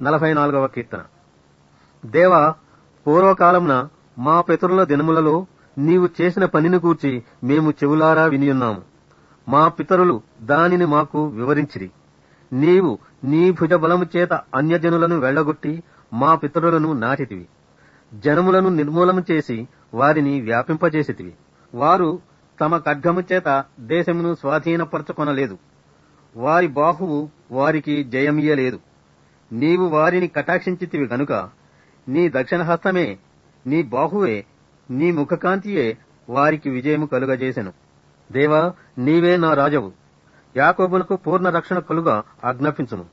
నలభై నాలుగవ కీర్తన దేవా పూర్వకాలమున మా పితరుల దినములలో నీవు చేసిన పనిని గూర్చి మేము చెవులారా వినియున్నాము మా పితరులు దానిని మాకు వివరించిరి నీవు నీ భుజబలము చేత అన్యజనులను వెళ్లగొట్టి మా పితరులను నాటితివి జనములను నిర్మూలము చేసి వారిని వ్యాపింపజేసితివి వారు తమ ఖడ్గము చేత దేశమును స్వాధీనపరచుకొనలేదు వారి బాహువు వారికి జయమియ్యలేదు నీవు వారిని కటాక్షించితివి గనుక నీ దక్షిణ హస్తమే నీ బాహువే నీ ముఖకాంతియే వారికి విజయము కలుగజేసెను దేవా నీవే నా రాజవు యాకోబునకు పూర్ణ రక్షణ కలుగా ఆజ్ఞాపించుము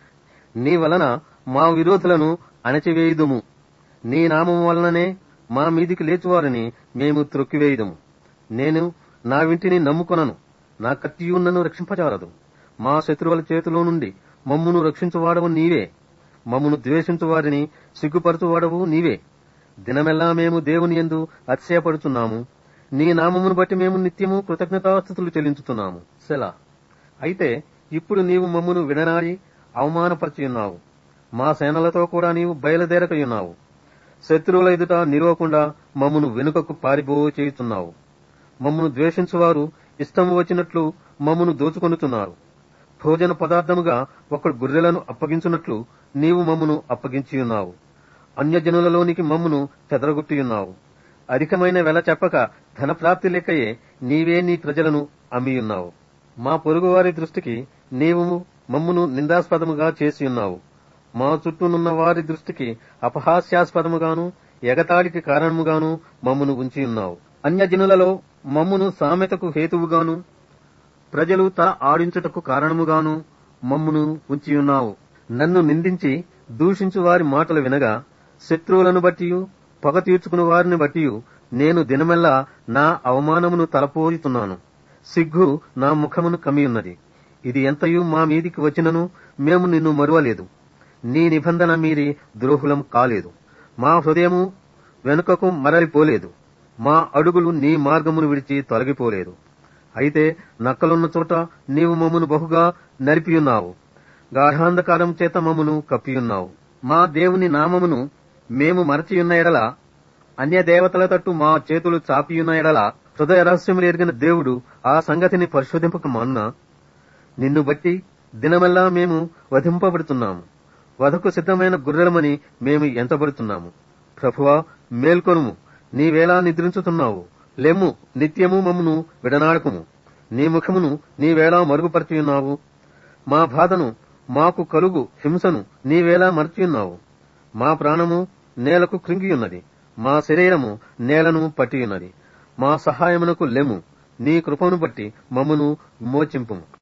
నీ వలన మా విరోధులను అణచివేయుదుము నీ నామము వలననే మా మీదికి లేచువారని మేము త్రొక్కివేయుదుము నేను నా వింటిని నమ్ముకొనను నా కత్తియున్నను రక్షింపజారదు మా శత్రువుల చేతిలో నుండి మమ్మును రక్షించువాడవు నీవే మమ్మును ద్వేషించు వారిని సిగ్గుపరచువాడవు నీవే దినమెల్లా మేము దేవుని ఎందు అతిశయపడుతున్నాము నీ నామమును బట్టి మేము నిత్యము కృతజ్ఞతాస్థుతులు చెల్లించుతున్నాము సెలా అయితే ఇప్పుడు నీవు మమ్మును విడనాడి అవమానపరిచియున్నావు మా సేనలతో కూడా నీవు బయలుదేరకయున్నావు శత్రువుల ఎదుట నిలవకుండా మమ్మను వెనుకకు పారిపో చేయుచున్నావు మమ్మను ద్వేషించువారు ఇష్టము వచ్చినట్లు మమ్మను దోచుకొనుతున్నారు భోజన పదార్థముగా ఒకడు గొర్రెలను అప్పగించున్నట్లు నీవు మమ్మను అప్పగించియున్నావు అన్యజనులలోనికి మమ్మను చెదరగొట్టియున్నావు అధికమైన వెల చెప్పక ధనప్రాప్తి లెక్కయే నీవే నీ ప్రజలను అమ్మియున్నావు మా పొరుగువారి దృష్టికి నీవు మమ్మును నిందాస్పదముగా చేసియున్నావు మా చుట్టూనున్న వారి దృష్టికి అపహాస్యాస్పదముగాను ఎగతాళికి కారణముగాను మమ్మును ఉంచియున్నావు అన్యజనులలో మమ్మును సామెతకు హేతువుగాను ప్రజలు తల ఆడించుటకు కారణముగాను మమ్మును ఉంచియున్నావు నన్ను నిందించి దూషించు వారి మాటలు వినగా శత్రువులను బట్టియు పగ తీర్చుకుని వారిని బట్టియు నేను దినమెల్లా నా అవమానమును తలపోయుతున్నాను సిగ్గు నా ముఖమును కమ్మియున్నది ఇది ఎంతయు మా మీదికి వచ్చినను మేము నిన్ను మరువలేదు నీ నిబంధన మీరి ద్రోహులం కాలేదు మా హృదయము వెనుకకు మరలిపోలేదు మా అడుగులు నీ మార్గమును విడిచి తొలగిపోలేదు అయితే నక్కలున్న చోట నీవు మమ్మను బహుగా నరిపియున్నావు గాఢాంధకారం చేత మమ్మను కప్పియున్నావు మా దేవుని నామమును మేము మరచియున్న ఎడల అన్య దేవతల తట్టు మా చేతులు చాపియున్న ఎడల హృదయ రహస్యములు ఎరిగిన దేవుడు ఆ సంగతిని పరిశోధింపక మానున నిన్ను బట్టి దినమెల్లా మేము వధింపబడుతున్నాము వధకు సిద్ధమైన గుర్రెలమని మేము ఎంతబడుతున్నాము ప్రభువా మేల్కొనుము నీవేలా నిద్రించుతున్నావు లెమ్ము నిత్యము మమ్మును విడనాడకుము నీ ముఖమును నీవేళా మరుగుపరచియున్నావు మా బాధను మాకు కలుగు హింసను నీవేలా మరచియున్నావు మా ప్రాణము నేలకు కృంగియున్నది మా శరీరము నేలను పట్టియున్నది మా సహాయమునకు లెమ్ము నీ కృపను బట్టి మమ్మును విమోచింపుము